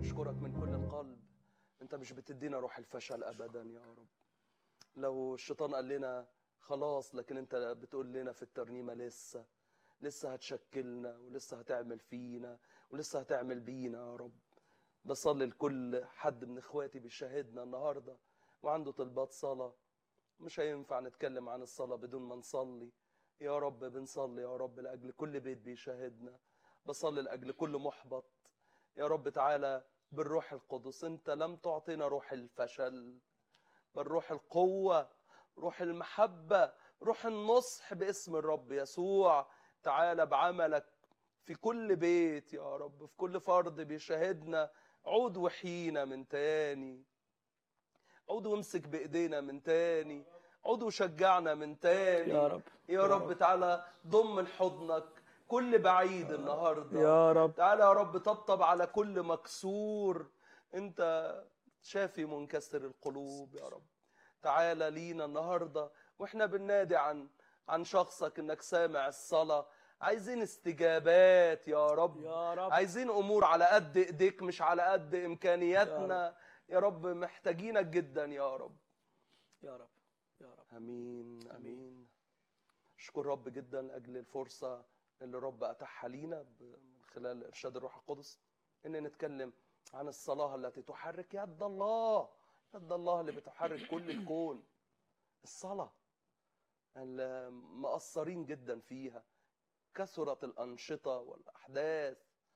بنشكرك من كل القلب انت مش بتدينا روح الفشل ابدا يا رب لو الشيطان قال لنا خلاص لكن انت بتقول لنا في الترنيمه لسه لسه هتشكلنا ولسه هتعمل فينا ولسه هتعمل بينا يا رب بصلي لكل حد من اخواتي بيشاهدنا النهارده وعنده طلبات صلاه مش هينفع نتكلم عن الصلاه بدون ما نصلي يا رب بنصلي يا رب لاجل كل بيت بيشاهدنا بصلي لاجل كل محبط يا رب تعالى بالروح القدس انت لم تعطينا روح الفشل بل روح القوه روح المحبه روح النصح باسم الرب يسوع تعالى بعملك في كل بيت يا رب في كل فرد بيشاهدنا عود وحينا من تاني عود وامسك بايدينا من تاني عود وشجعنا من تاني يا رب يا رب تعالى ضم لحضنك كل بعيد النهارده يا رب تعالى يا رب طبطب على كل مكسور انت شافي منكسر القلوب يا رب تعالى لينا النهارده واحنا بننادي عن عن شخصك انك سامع الصلاه عايزين استجابات يا رب يا رب عايزين امور على قد ايديك مش على قد امكانياتنا يا رب محتاجينك جدا يا رب يا رب يا رب امين امين اشكر رب جدا لاجل الفرصه اللي رب اتاحها لينا ب- من خلال ارشاد الروح القدس ان نتكلم عن الصلاه التي تحرك يد الله يد الله اللي بتحرك كل الكون الصلاه اللي مقصرين جدا فيها كثرت الانشطه والاحداث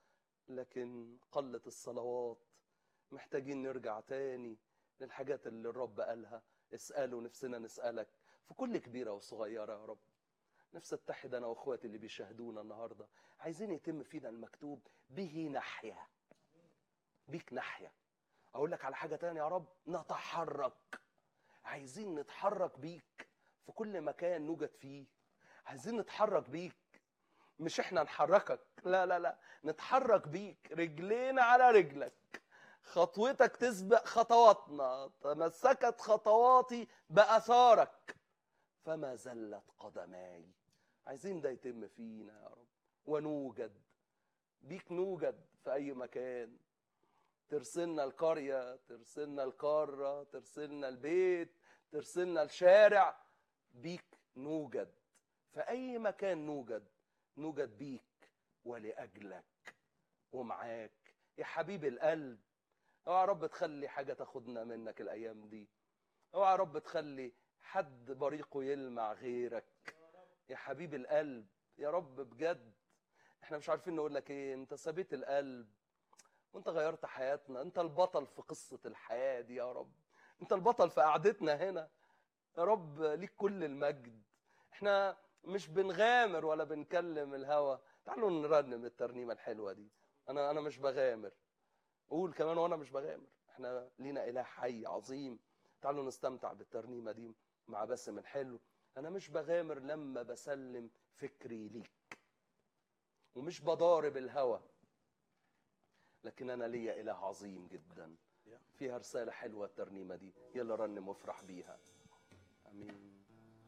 لكن قلت الصلوات محتاجين نرجع تاني للحاجات اللي الرب قالها اسأله نفسنا نسألك في كل كبيرة وصغيرة يا رب نفس اتحد أنا وأخواتي اللي بيشاهدونا النهاردة عايزين يتم فينا المكتوب به نحيا بيك نحيا أقول لك على حاجة تانية يا رب نتحرك عايزين نتحرك بيك في كل مكان نوجد فيه عايزين نتحرك بيك مش احنا نحركك لا لا لا نتحرك بيك رجلينا على رجلك خطوتك تسبق خطواتنا تمسكت خطواتي بأثارك فما زلت قدماي عايزين ده يتم فينا يا رب ونوجد بيك نوجد في أي مكان ترسلنا القرية ترسلنا القارة ترسلنا البيت ترسلنا الشارع بيك نوجد في أي مكان نوجد نوجد بيك ولأجلك ومعاك يا حبيب القلب اوعى يا رب تخلي حاجة تاخدنا منك الأيام دي اوعى يا رب تخلي حد بريقه يلمع غيرك يا حبيب القلب يا رب بجد احنا مش عارفين نقول لك ايه انت سبيت القلب وانت غيرت حياتنا انت البطل في قصة الحياة دي يا رب انت البطل في قعدتنا هنا يا رب ليك كل المجد احنا مش بنغامر ولا بنكلم الهوى تعالوا نرنم الترنيمة الحلوة دي انا انا مش بغامر قول كمان وانا مش بغامر احنا لينا اله حي عظيم تعالوا نستمتع بالترنيمه دي مع باسم الحلو انا مش بغامر لما بسلم فكري ليك ومش بضارب الهوى لكن انا ليا اله عظيم جدا فيها رساله حلوه الترنيمه دي يلا رنم وافرح بيها امين